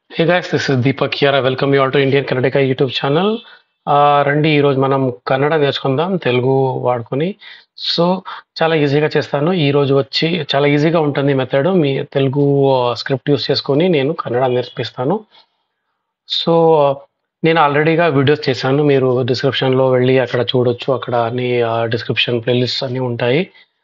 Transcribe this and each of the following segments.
hey guys this is Deepak here welcome you all to Indian Kannadika YouTube channel రండి ఈరోజు మనం కన్నడ నేర్చుకుందాం తెలుగు వాడుకొని సో చాలా ఈజీగా చేస్తాను ఈ రోజు వచ్చి చాలా ఈజీగా ఉంటుంది మెథడ్ మీ తెలుగు స్క్రిప్ట్ యూస్ చేసుకొని నేను కన్నడ నేర్పిస్తాను సో నేను ఆల్రెడీగా వీడియోస్ చేశాను మీరు డిస్క్రిప్షన్లో వెళ్ళి అక్కడ చూడొచ్చు అక్కడ అన్ని డిస్క్రిప్షన్ ప్లేలిస్ట్ అన్నీ ఉంటాయి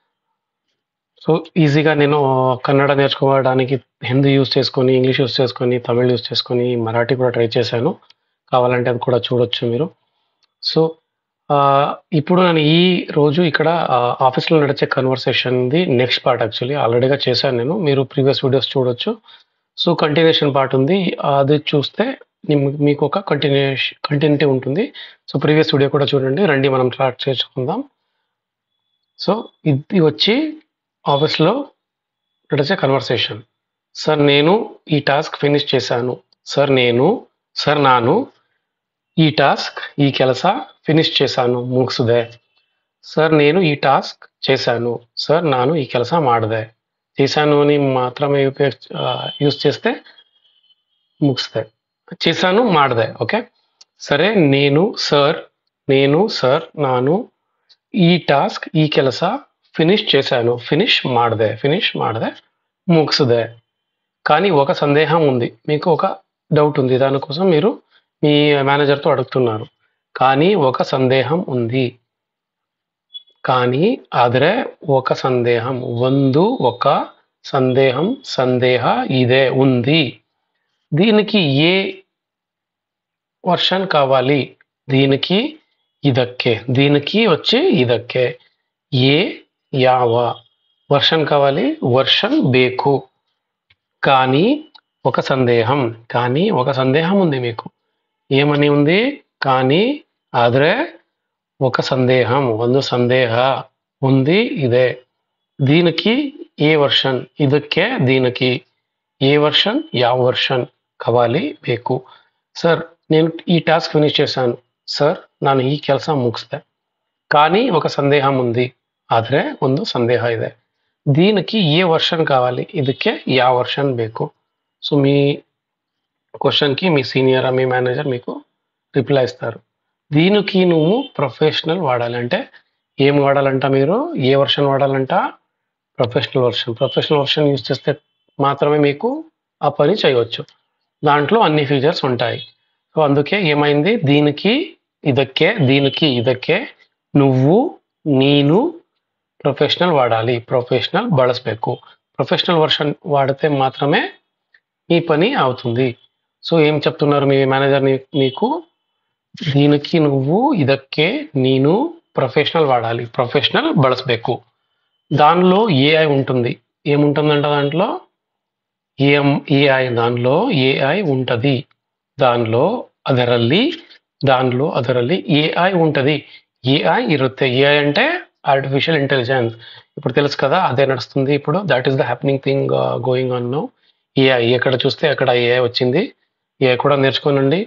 సో ఈజీగా నేను కన్నడ నేర్చుకోవడానికి హిందీ యూస్ చేసుకొని ఇంగ్లీష్ యూస్ చేసుకొని తమిళ్ యూస్ చేసుకొని మరాఠీ కూడా ట్రై చేశాను కావాలంటే అది కూడా చూడొచ్చు మీరు సో ఆ, ఇప్పుడు నేను ఈ రోజు ఇక్కడ ఆఫీస్లో నడిచే కన్వర్సేషన్ది నెక్స్ట్ పార్ట్ యాక్చువల్లీ ఆల్రెడీగా చేశాను నేను మీరు ప్రీవియస్ వీడియోస్ చూడొచ్చు సో కంటిన్యూషన్ పార్ట్ ఉంది అది చూస్తే నిమ్- మీకు ఒక కంటిన్యూషన్ కంటిన్యూటీ ఉంటుంది సో ప్రీవియస్ వీడియో కూడా చూడండి రండి మనం స్టార్ట్ చేసుకుందాం సో ఇది వచ్చి ఆఫీస్లో నడిచే కన్వర్సేషన్ సార్ నేను ఈ టాస్క్ ఫినిష్ చేశాను సార్ నేను ಸರ್ ನಾನು ಈ టాస్క్ ఈ ಕೆಲಸ ఫినిష్ చేశాను ముగిಸಿದೆ సార్ నేను ఈ టాస్క్ చేశాను సార్ ನಾನು ఈ ಕೆಲಸ ಮಾಡಿದೆ చేశాను అని మాత్రమే యూస్ చేస్తే ముగిస్తే చేశాను ಮಾಡಿದೆ ఓకే సరే నేను సార్ నేను సార్ ನಾನು ఈ టాస్క్ ఈ ಕೆಲಸ ఫినిష్ చేశాను ఫినిష్ ಮಾಡಿದೆ ఫినిష్ ಮಾಡಿದೆ ముగిసిದೆ కానీ ఒక సందేహం ఉంది మీకు ఒక డౌట్ ఉంది దానికోసం మీరు మీ మేనేజర్తో అడుగుతున్నారు కానీ ఒక సందేహం ఉంది కానీ ಆದರೆ ఒక సందేహం ಒಂದು ఒక సందేహం సందేహ ఇదే ఉంది దీనికి ఏ వర్షన్ కావాలి దీనికి ಇದಕ್ಕೆ దీనికి వచ్చి ಇದಕ್ಕೆ ఏ ಯಾವ వర్షన్ కావాలి వర్షన్ ಬೇಕು కానీ ఒక సందేహం కానీ ఒక సందేహం ఉంది మీకు ఏమని ఉంది కానీ ಆದರೆ ఒక సందేహం ಒಂದು సందేಹ ఉంది ఇదే దీనికి ఏ వర్షన్ ಇದಕ್ಕೆ దీనికి ఏ వర్షన్ ಯಾವ వర్షన్ కావాలి ಬೇಕು సార్ నేను ఈ టాస్క్ ఫినిష్ చేశాను సార్ ನಾನು ಈ ಕೆಲಸ ಮುಗಿಸ್ದೆ కానీ ఒక సందేహం ఉంది ಆದರೆ ಒಂದು సందేಹ ಇದೆ దీనికి ఏ వర్షన్ కావాలి ಇದಕ್ಕೆ ಯಾವ వర్షన్ ಬೇಕು సో మీ క్వశ్చన్కి మీ సీనియర్ మీ మేనేజర్ మీకు రిప్లై ఇస్తారు దీనికి నువ్వు ప్రొఫెషనల్ వాడాలి అంటే ఏం వాడాలంట మీరు ఏ వర్షన్ వాడాలంట professional version professional version use చేస్తే మాత్రమే మీకు ఆ పని చేయవచ్చు దాంట్లో అన్ని ఫీచర్స్ ఉంటాయి సో అందుకే ఏమైంది దీనికి ఇదక్కే దీనికి ఇదక్కే నువ్వు నేను ప్రొఫెషనల్ వాడాలి ప్రొఫెషనల్ ಬಳಸಬೇಕು ప్రొఫెషనల్ వర్షన్ వాడితే మాత్రమే మీ పని అవుతుంది సో ఏం చెప్తున్నారు మీ మేనేజర్ మీకు దీనికి నువ్వు ఇదక్కే నేను ప్రొఫెషనల్ వాడాలి ప్రొఫెషనల్ ಬಳಸಬೇಕು దానిలో ఏఐ ఉంటుంది ఏముంటుందంట దాంట్లో ఏం ఏఐ దానిలో ఏఐ ఉంటుంది దానిలో ಅದರಲ್ಲಿ దానిలో ಅದರಲ್ಲಿ ఏఐ ఉంటుంది ఏఐ ఇರುತ್ತೆ ఏఐ అంటే ఆర్టిఫిషియల్ ఇంటెలిజెన్స్ ఇప్పుడు తెలుసు కదా అదే నడుస్తుంది ఇప్పుడు that is the happening thing going on no AI ఎక్కడ చూస్తే అక్కడ ఏఐ వచ్చింది ఏఐ కూడా నేర్చుకోనండి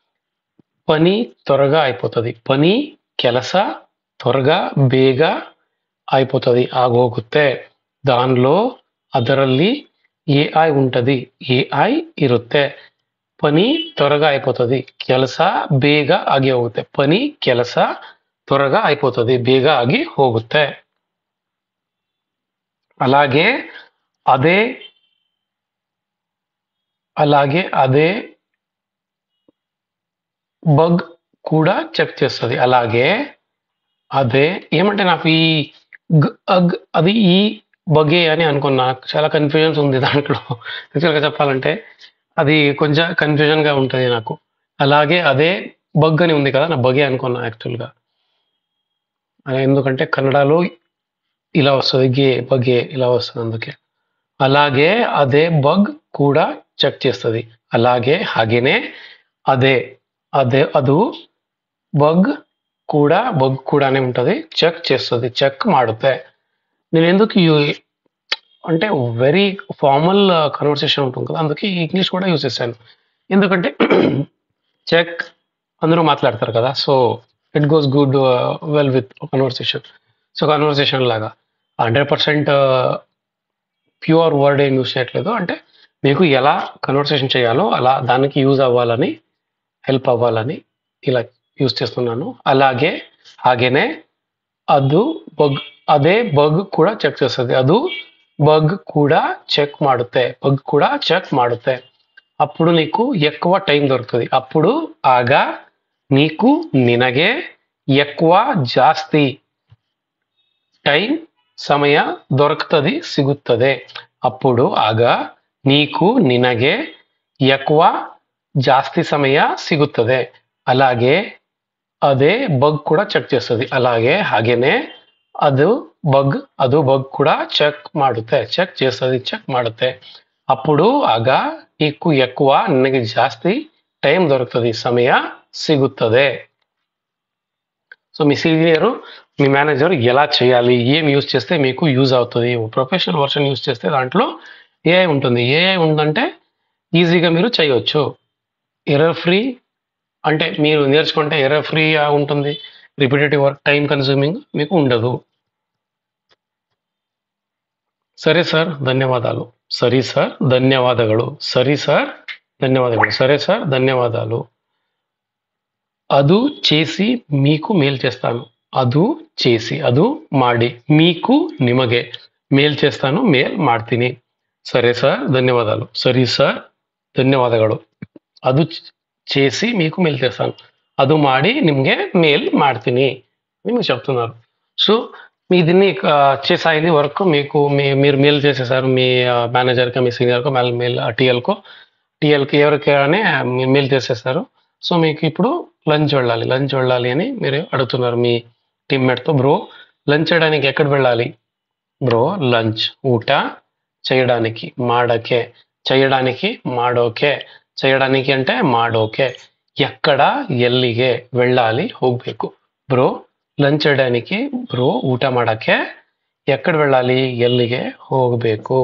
పని త్వరగా అయిపోతుంది పని ಕೆಲಸ త్వరగా ಬೇಗ అయిపోతుంది ఆಗೋಗುತ್ತೆ దానిలో ಅದರಲ್ಲಿ ఏఐ ఉంటుంది ఏఐ ಇರುತ್ತೆ పని త్వరగా అయిపోతుంది ಕೆಲಸ ಬೇಗ ಆಗಿ ಹೋಗುತ್ತೆ పని ಕೆಲಸ త్వరగా అయిపోతుంది ಬೇಗ ಆಗಿ ಹೋಗುತ್ತೆ అలాగే అదే అలాగే అదే బగ్ కూడా చెక్ చేస్తుంది అలాగే అదే ఏమంటే నాకు ఈ గ్ అగ్ అది ఈ బగే అని అనుకున్నా చాలా కన్ఫ్యూజన్స్ ఉంది దాంట్లో యాక్చువల్గా చెప్పాలంటే అది కొంచెం కన్ఫ్యూజన్గా ఉంటుంది నాకు అలాగే అదే బగ్ అని ఉంది కదా నా బగే అనుకున్నా యాక్చువల్గా అదే ఎందుకంటే కన్నడలో ఇలా వస్తుంది గే బగే ఇలా వస్తుంది అందుకే అలాగే అదే బగ్ కూడా చెక్ చేస్తుంది అలాగే ಹಾಗೇನೆ అదే అదే ಅದು బగ్ కూడా బగ్ కూడానే ఉంటుంది చెక్ చేస్తుంది చెక్ ಮಾಡುತ್ತೆ నేను ఎందుకు యు- అంటే వెరీ ఫార్మల్ కన్వర్సేషన్ ఉంటుంది కదా అందుకే ఇంగ్లీష్ కూడా యూజ్ చేశాను ఎందుకంటే చెక్ అందరూ మాట్లాడతారు కదా so it goes good well with conversation so conversation లాగా హండ్రెడ్ పర్సెంట్ ప్యూర్ వర్డ్ ఏం యూస్ చేయట్లేదు అంటే మీకు ఎలా కన్వర్సేషన్ చేయాలో అలా దానికి యూజ్ అవ్వాలని హెల్ప్ అవ్వాలని ఇలా యూజ్ చేస్తున్నాను అలాగే ಹಾಗೇನೆ ಅದು ಬಗ್ ಅದೇ ಬಗ್ ಕೂಡ ಚೆಕ್ చేస్తుంది ಅದು బగ్ కూడా చెక్ ಮಾಡುತ್ತೆ బగ్ కూడా చెక్ ಮಾಡುತ್ತೆ అప్పుడు నీకు ఎక్కువ టైం దొరుకుతుంది అప్పుడు ఆగా నీకు నినగే ఎక్కువ ಜಾಸ್ತಿ టైం సమయ దొరుకుతుంది సిಗುತ್ತದೆ అప్పుడు ಆಗ నీకు నినగే ఎక్కువ ಜಾಸ್ತಿ సమయ సిಗುತ್ತದೆ అలాగే అదే బగ్ కూడా చెక్ చేస్తుంది అలాగే ಹಾಗೇನೆ ಅದು బగ్ ಅದು బగ్ కూడా చెక్ ಮಾಡುತ್ತೆ చెక్ చేస్తుంది చెక్ ಮಾಡುತ್ತೆ అప్పుడు ಆಗ నీకు ఎక్కువ నినಗೆ ಜಾಸ್ತಿ టైం దొరుకుతుంది సమయ సిగుತ್ತದೆ సో మీ సీనియర్ మీ మేనేజర్ ఎలా చేయాలి ఏం యూజ్ చేస్తే మీకు యూజ్ అవుతుంది ప్రొఫెషనల్ వర్షన్ యూజ్ చేస్తే దాంట్లో ఏఐ ఉంటుంది ఏఐ ఉందంటే ఈజీగా మీరు చేయవచ్చు ఎర్రర్ ఫ్రీ అంటే మీరు నేర్చుకుంటే ఎర్రర్ ఫ్రీ ఉంటుంది రిపిటేటివ్ వర్క్ టైం కన్సూమింగ్ మీకు ఉండదు సరే సార్ ధన్యవాదాలు సరి సార్ ధన్యవాదಗಳು సరి సార్ ధన్యవాదಗಳು సరే సార్ ధన్యవాదాలు ಅದು చేసి మీకు ಮೇಲ್ చేస్తాను ಅದು చేసి ಅದು ಮಾಡಿ మీకు ನಿಮಗೆ ಮೇಲ್ చేస్తాను ಮೇಲ್ ಮಾಡ್ತೀನಿ సరే సార్ ధన్యవాదాలు సರಿ సార్ ధన్యవాದಗಳು ಅದು చ- చేసి మీకు ಮೇಲ್ చేస్తాను ಅದು ಮಾಡಿ నిಮಗೆ ಮೇಲ್ ಮಾಡ್ತೀನಿ మీకు చెప్తున్నారు సో మీ దీన్ని ఆ, చేసాయింది వర్క్ మీకు మీ మీరు మెయిల్ చేసేసారు మీ మేనేజర్కి మీ సీనియర్కో మెయిల్ మెయిల్ టీఎల్కో టీఎల్కి ఎవరికైనా మీరు మెయిల్ చేసేసారు సో మీకు ఇప్పుడు లంచ్ వెళ్ళాలి లంచ్ వెళ్ళాలి అని మీరు అడుగుతున్నారు మీ టీమ్మేట్తో బ్రో లంచ్ చేయడానికి ఎక్కడ వెళ్ళాలి బ్రో లంచ్ ಊಟ చేయడానికి మాడకే చేయడానికి ಮಾಡೋಕೆ చేయడానికి అంటే ಮಾಡೋಕೆ ఎక్కడ ఎಲ್ಲಿಗೆ వెళ్ళాలి ಹೋಗ್ಬೇಕು బ్రో లంచ్ చేయడానికి బ్రో ಊಟ ಮಾಡಕ್ಕೆ ఎక్కడ వెళ్ళాలి ఎಲ್ಲಿಗೆ ಹೋಗ್ಬೇಕು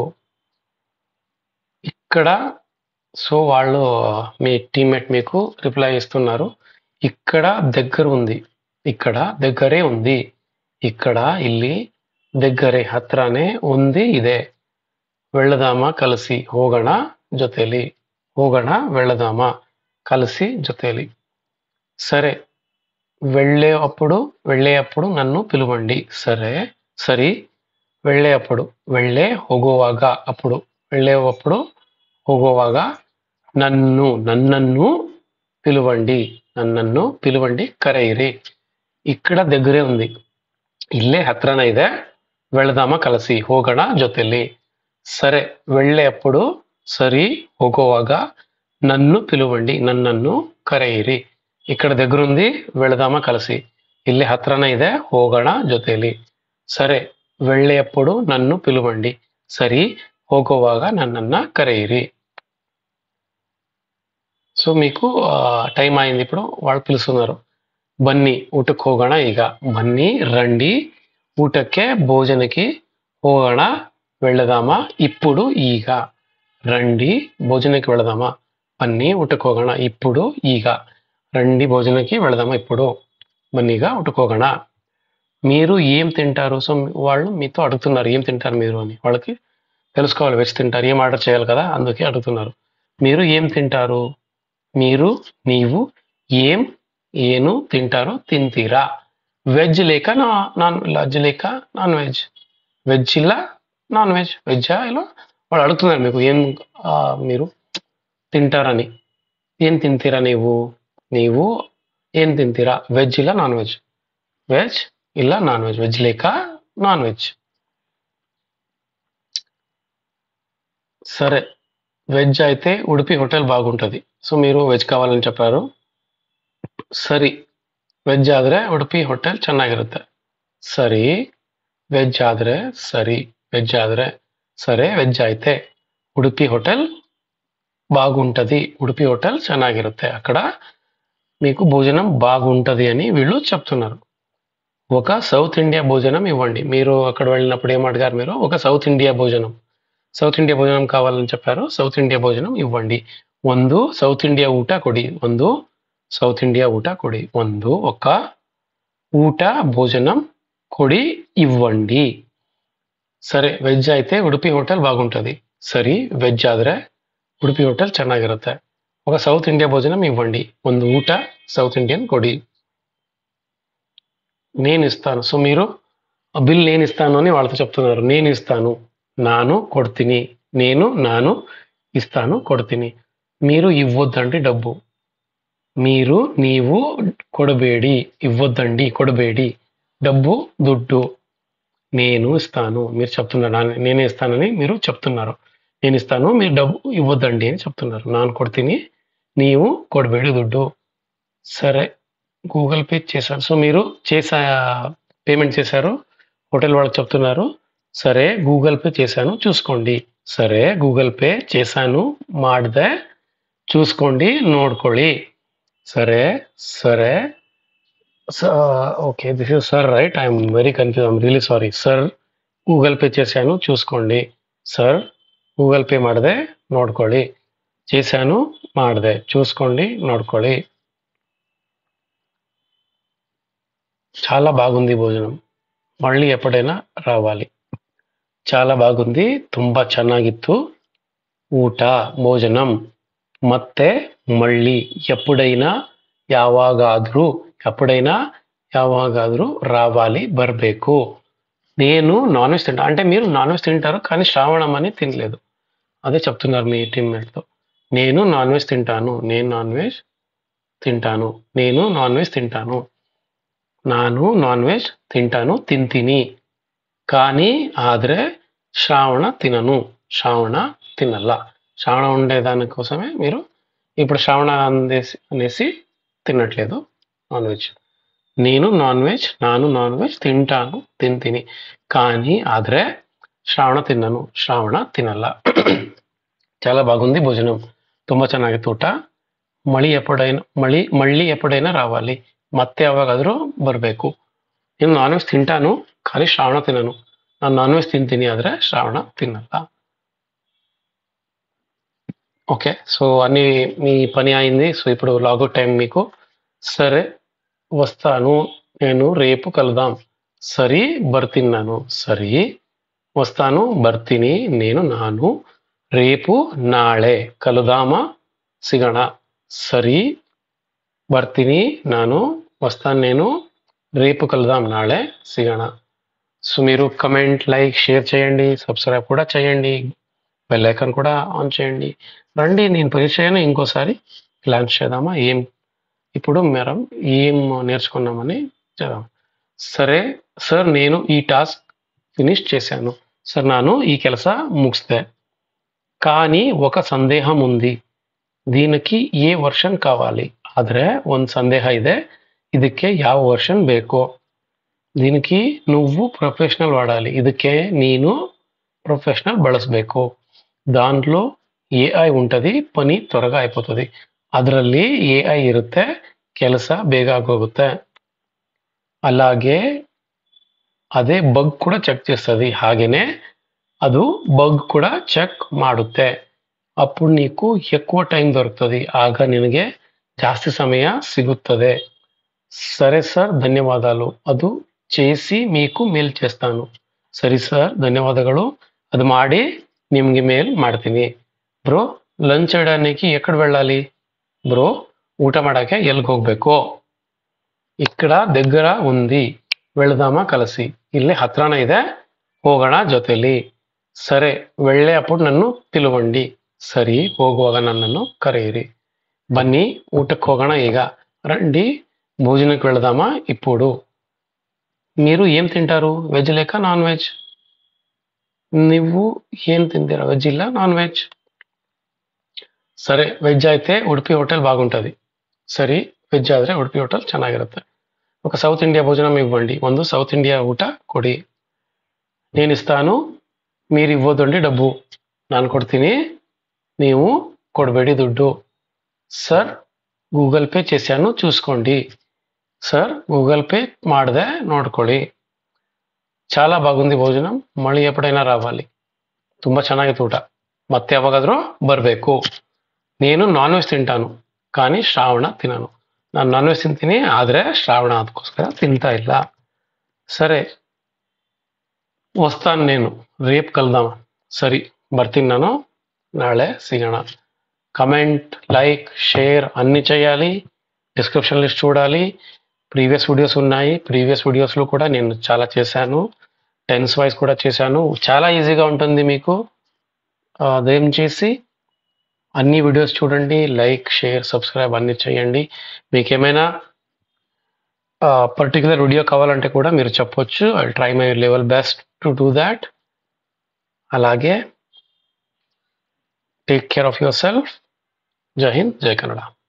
ఇక్కడ సో వాళ్ళు మీ టీమ్మేట్ మీకు రిప్లై ఇస్తున్నారు ఇక్కడ దగ్గర ఉంది ఇక్కడ దగ్గరే ఉంది ఇక్కడ ಇಲ್ಲಿ దగ్గరే ಹತ್ರನೇ ఉంది ಇದೆ వెళదామా కలిసి ಹೋಗೋಣ ಜೊತೆಲಿ ಹೋಗೋಣ వెళదామా కలిసి జೊತೆಲಿ సరే వెళ్ళే అప్పుడు వెళ్ళే అప్పుడు నన్ను పిలవండి సరే సరి వెళ్ళే అప్పుడు వెళ్ళే ಹೋಗುವಾಗ అప్పుడు వెళ్ళేటప్పుడు ಹೋಗುವಾಗ నన్ను నన్నನ್ನು పిలవండి నన్నನ್ನು పిలవండి కరెయిరి ఇక్కడ దగ్గరే ఉంది ఇల్లే హత్రన ಇದೆ వెళదామా కలిసి ಹೋಗೋಣ ಜೊತೆಲಿ సరే వెళ్ళేటప్పుడు సరి ಹೋಗುವಾಗ నన్ను పిలవండి నన్నನ್ನು కరెయిరి ఇక్కడ దగ్గర ఉంది వెళదామా కలిసి ఇల్లే హత్రన ಇದೆ ಹೋಗೋಣ ಜೊತೆಲಿ సరే వెళ్ళేటప్పుడు నన్ను పిలవండి సరి ಹೋಗುವಾಗ నన్నನ್ನ కరెయిరి సో మీకు టైం అయింది ఇప్పుడు వాళ్ళు పిలుస్తున్నారు బన్నీ ಊಟಕ್ಕೆ ಹೋಗೋಣ ಈಗ బన్నీ రండి ಊಟಕ್ಕೆ భోజనకి ಹೋಗೋಣ వెళదామా ఇప్పుడు ಈಗ రండి భోజనకి వెళదామా బన్నీ ಊಟಕ್ಕೆ ಹೋಗೋಣ ఇప్పుడు ಈಗ రండి భోజనకి వెళదామా ఇప్పుడు బన్నీగా ఊటకు ಹೋಗೋಣ మీరు ఏం తింటారు సో వాళ్ళు మీతో అడుగుతున్నారు ఏం తింటారు మీరు అని వాళ్ళకి తెలుసుకోవాలి వెజ్ తింటారు ఏం ఆర్డర్ చేయాలి కదా అందుకే అడుగుతున్నారు మీరు ఏం తింటారు మీరు నీవు ఏం ఏను తింటారో తింತೀರಾ వెజ్ లేక నా- నాన్ వెజ్ లేక నాన్ వెజ్ వెజ్ ఇలా నాన్ వెజ్ వెజ్జా ఇలా వాళ్ళు అడుగుతున్నారు మీకు ఏం ఆ, మీరు తింటారని ఏం తింತೀರಾ ನೀವು ನೀವು ఏం తింತೀರಾ వెజ్ ఇలా నాన్ వెజ్ వెజ్ ఇలా నాన్ వెజ్ వెజ్ లేక నాన్ వెజ్ సరే వెజ్ అయితే ఉడిపి హోటల్ బాగుంటుంది సో మీరు వెజ్ కావాలని చెప్పారు ಸರಿ ವೆಜ್ ಆದರೆ ಉಡುಪಿ ಹೋಟೆಲ್ ಚೆನ್ನಾಗಿರುತ್ತೆ ಸರಿ ವೆಜ್ ಆದರೆ ಸರಿ ವೆಜ್ ಆದರೆ సరే వెజ్ అయితే ఉడిపి హోటల్ బాగుంటది ఉడిపి హోటల్ ಚೆನ್ನಾಗಿರುತ್ತೆ అక్కడ మీకు భోజనం బాగుంటది అని వీళ్ళు చెప్తున్నారు ఒక సౌత్ ఇండియా భోజనం ఇవ్వండి మీరు అక్కడ వెళ్ళినప్పుడు ఏం అడిగారు మీరు ఒక సౌత్ ఇండియా భోజనం సౌత్ ఇండియా భోజనం కావాలని చెప్పారు సౌత్ ఇండియా భోజనం ఇవ్వండి ಒಂದು సౌత్ ఇండియా ಊಟ ಕೊಡಿ ಒಂದು సౌత్ ఇండియా ಊಟ ಕೊಡಿ ಒಂದು ఒక ಊಟ భోజనం కొడి ఇవ్వండి సరే వెజ్ అయితే ఉಡುಪಿ ಹೋಟೆಲ್ బాగుంటుంది సರಿ వెజ్ ಆದರೆ ಉಡುಪಿ ಹೋಟೆಲ್ ಚೆನ್ನಾಗಿರುತ್ತೆ ఒక సౌత్ ఇండియా భోజనం ఇవ్వండి ಒಂದು ಊಟ సౌత్ ఇండియన్ కొడి నేను ఇస్తాను సో మీరు ఆ బిల్ నేను ఇస్తాను అని వాళ్ళతో చెప్తున్నారు నేను ఇస్తాను నాను కొడుతిని నేను నాను ఇస్తాను కొడుతిని మీరు ఇవ్వొద్దండి డబ్బు మీరు నీవు కొడబేడి ఇవ్వొద్దండి కొడబేడి డబ్బు దుడ్డు నేను ఇస్తాను మీరు చెప్తున్నారు నా- నేనే ఇస్తానని మీరు చెప్తున్నారు నేను ఇస్తాను మీరు డబ్బు ఇవ్వద్దండి అని చెప్తున్నారు నాన్న కొడుతిని నీవు కొడబేడి దుడ్డు సరే గూగుల్ పే చేశారు సో మీరు చేసా పేమెంట్ చేశారు హోటల్ వాళ్ళకి చెప్తున్నారు సరే గూగుల్ పే చేశాను చూసుకోండి సరే గూగుల్ పే చేశాను ಮಾಡಿದೆ చూసుకోండి ನೋಡ್ಕೊಳ್ಳಿ సరే సరే okay this is sir right I'm very confuse I'm really sorry sir Google Pay చేశాను చూసుకోండి సర్ గూగుల్ పే ಮಾಡಿದೆ ನೋಡ್ಕೊಳ್ಳಿ చేశాను ಮಾಡಿದೆ చూసుకోండి ನೋಡ್ಕೊಳ್ಳಿ చాలా బాగుంది భోజనం మళ్ళీ ఎప్పుడైనా రావాలి చాలా బాగుంది ತುಂಬಾ ಚೆನ್ನಾಗಿತ್ತು ಊಟ భోజనం ಮತ್ತೆ మళ్ళీ ఎప్పుడైనా యావాగాದ್ರೂ ఎప్పుడైనా యావాగాದ್ರೂ రావాలి బర్ಬೇಕು నేను నాన్ వెజ్ తింటా అంటే మీరు నాన్ వెజ్ తింటారు కానీ శ్రావణం అని తినలేదు అదే చెప్తున్నారు మీ టీమ్మేట్తో నేను నాన్ వెజ్ తింటాను నేను నాన్ వెజ్ తింటాను నేను నాన్ వెజ్ తింటాను ನಾನು ನಾನ್ ವೆಜ್ ತಿಂಟಾನು ತಿಂತೀನಿ కానీ ఆದ್ರೆ శ్రావణ తినను శ్రావణ తినಲ್ಲ శ్రావణ ఉండే దానికోసమే మీరు ఇప్పుడు శ్రావణ అందేసి అనేసి తినట్లేదు నాన్ వెజ్ నేను నాన్ వెజ్ నాను నాన్ వెజ్ తింటాను తింತೀನಿ కానీ ఆದ್ರೆ ಶ್ರಾವಣ ತಿನ್ನನು ಶ್ರಾವಣ ತಿನ್ನಲ್ಲ చాలా బాగుంది భోజనం ತುಂಬ ಚೆನ್ನಾಗಿತ್ತು ಊಟ ಮಳಿ ಎప్పుడైనా ಮಳಿ ಮళ్ళీ ఎప్పుడైనా రావాలి ಮತ್ತೆ ಯಾವಾಗಾದ್ರೂ ಬರಬೇಕು నేను నాన్ వెజ్ తింటాను కానీ శ్రావణ తినను ನಾನು నాన్ వెజ్ తింತೀನಿ ಆದರೆ శ్రావణ తినಲ್ಲ ఓకే సో అన్ని మీ పని అయింది సో ఇప్పుడు లాగౌట్ టైం మీకు సరే వస్తాను నేను రేపు కలుద్దాం సరి ಬರ್ತಿన్నాను సరి వస్తాను ಬರ್ತೀನಿ నేను నాను రేపు నాಳೆ కలుదామా సిగణ సరి ಬರ್ತೀನಿ ನಾನು వస్తాను నేను రేపు కలుద్దాం నాಳೆ సిగణ సో మీరు కమెంట్ లైక్ షేర్ చేయండి సబ్స్క్రైబ్ కూడా చేయండి బెల్ ఐకాన్ కూడా ఆన్ చేయండి రండి నేను పరిచయం ఇంకోసారి ప్లాన్స్ చేద్దామా ఏం ఇప్పుడు మనం ఏం నేర్చుకున్నామని చేద్దాం సరే సార్ నేను ఈ టాస్క్ ఫినిష్ చేశాను సార్ ನಾನು ఈ ಕೆಲಸ ಮುಗಿಸ್ದೆ కానీ ఒక సందేహం ఉంది దీనికి ఏ వర్షన్ కావాలి ಆದರೆ ಒಂದು ಸಂದೇಹ ಇದೆ ಇದಕ್ಕೆ ಯಾವ వర్షన్ ಬೇಕು దీనికి నువ్వు ప్రొఫెషనల్ వాడాలి ಇದಕ್ಕೆ ನೀನು ప్రొఫెషనల్ ಬಳಸಬೇಕು దాంట్లో ఏఐ ఉంటుంది పని త్వరగా అయిపోతుంది ಅದರಲ್ಲಿ ఏఐ ఇರುತ್ತೆ ಕೆಲಸ ಬೇಗ ಆಗೋಗುತ್ತೆ అలాగే అదే బగ్ కూడా చెక్ చేస్తుంది ಹಾಗೇನೆ ಅದು బగ్ కూడా చెక్ ಮಾಡುತ್ತೆ అప్పుడు నీకు ఎక్కువ టైం దొరుకుతుంది ఆಗ ನಿನಗೆ ಜಾಸ್ತಿ ಸಮಯ ಸಿಗುತ್ತದೆ సరే సార్ ధన్యవాదాలు ಅದು చేసి మీకు ಮೇಲ್ చేస్తాను ಸರಿ ಸರ್ ధన్యవాదాలు అది ಮಾಡಿ ನಿಮ್ಗೆ ಮೇಲ್ ಮಾಡ್ತೀನಿ ಬ್ರೋ ಲಂಚ್ చేయడానికి ఎక్కడ వెళ్ళాలి బ్రో ಊಟ ಮಾಡಕ್ಕೆ ಎಲ್ಲಿಗೆ ಹೋಗ್ಬೇಕು ఇక్కడ దగ్గర ఉంది వెళదామా కలిసి ఇల్లే హత్రాన ಇದೆ ಹೋಗೋಣ ಜೊತೆಲಿ సరే వెళ్ళే అప్పుడు నన్ను పిలవండి సరి ಹೋಗುವಾಗ నన్నನ್ನು కರೆಯಿರಿ బన్నీ ఊటకు ಹೋಗೋಣ ಈಗ రండి భోజనకు వెళదామా ఇప్పుడు మీరు ఏం తింటారు వెజ్ లేక నాన్ వెజ్ నువ్వు ఏం తింటారా వెజ్ ಇಲ್ಲ నాన్ వెజ్ సరే వెజ్ అయితే ఉడిపి హోటల్ బాగుంటుంది సರಿ వెజ్ ಆದರೆ ಉಡುಪಿ ಹೋಟೆಲ್ ಚೆನ್ನಾಗಿರುತ್ತೆ ఒక సౌత్ ఇండియా భోజనం ఇవ్వండి ಒಂದು సౌత్ ఇండియా ಊಟ ಕೊಡಿ నేను ఇస్తాను మీరు ఇవ్వదండి డబ్బు ನಾನು ಕೊಡ್ತೀನಿ ನೀವು ಕೊಡಬೇಡಿ ದುಡ್ಡು ಸರ್ ಗೂಗಲ್ ಪೇ చేశాను చూసుకోండి సార్ గూగుల్ పే ಮಾಡಿದೆ ನೋಡ್ಕೊಳ್ಳಿ చాలా బాగుంది భోజనం మళ్ళీ ఎప్పుడైనా రావాలి ತುಂಬ ಚೆನ್ನಾಗಿತ್ತು ಊಟ ಮತ್ತೆ ಯಾವಾಗಾದ್ರೂ ಬರಬೇಕು నేను నాన్ వెజ్ తింటాను కానీ ಶ್ರಾವಣ ತಿನ್ನನು ನಾನು ನಾನ್ ವೆಜ್ ತಿಂತೀನಿ ಆದರೆ ಶ್ರಾವಣ ಅದಕ್ಕೋಸ್ಕರ ತಿಂತಾ ಇಲ್ಲ సరే వస్తాను నేను రేపు కలుద్దాం సರಿ ಬರ್ತೀನಿ ನಾನು ನಾಳೆ ಸಿಗೋಣ కమెంట్ లైక్ షేర్ అన్నీ చేయాలి డిస్క్రిప్షన్ లిస్ట్ చూడాలి ప్రీవియస్ వీడియోస్ ఉన్నాయి ప్రీవియస్ వీడియోస్లో కూడా నేను చాలా చేశాను టెన్స్ వైజ్ కూడా చేశాను చాలా ఈజీగా ఉంటుంది మీకు అదేం చేసి అన్ని వీడియోస్ చూడండి లైక్ షేర్ సబ్స్క్రైబ్ అన్ని చేయండి మీకు ఏమైనా పర్టికులర్ వీడియో కావాలంటే కూడా మీరు చెప్పొచ్చు I try my level best to do that అలాగే take care of yourself Jai Hind జై కన్నడ